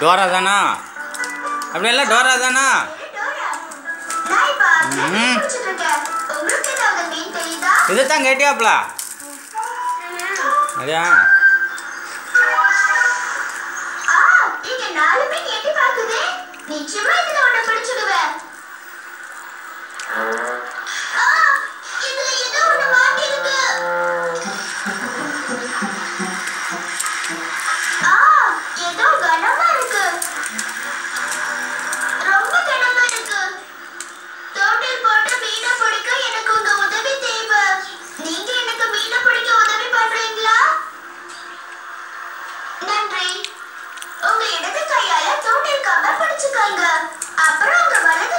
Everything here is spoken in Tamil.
டோரா தானா அப்படியெல்லாம் டோரா தானா டோரா, நான் இப்ப மீன் ம். பிடிச்சிட்டு இருக்கேன். உங்களுக்கு ஏதாவது மீன் தெரியுதா? இதைத்தான் கேட்டியாப்ல ம். அதையா ஆ, இங்க நாலு மீன் எட்டி பாக்குதே. நிச்சயமா இதுல ஒண்ணு பிடிச்சிடுவேன். ஆ, இதுல ஏதோ ஒண்ணு மாட்டிருக்கு. ஆ, ஏதோ கனமா இருக்கு. ரொம்ப கனமா இருக்கு. தோட்டில் போட்டு மீனை பிடிக்க எனக்கு உங்க உதவி தேவை. நீங்க எனக்கு மீனை பிடிக்க உதவி பண்றீங்களா நன்றி உங்க இடது கையால தோண்டில் கம்ப பிடிச்சுக்கோங்க அப்புறம் உங்க வலது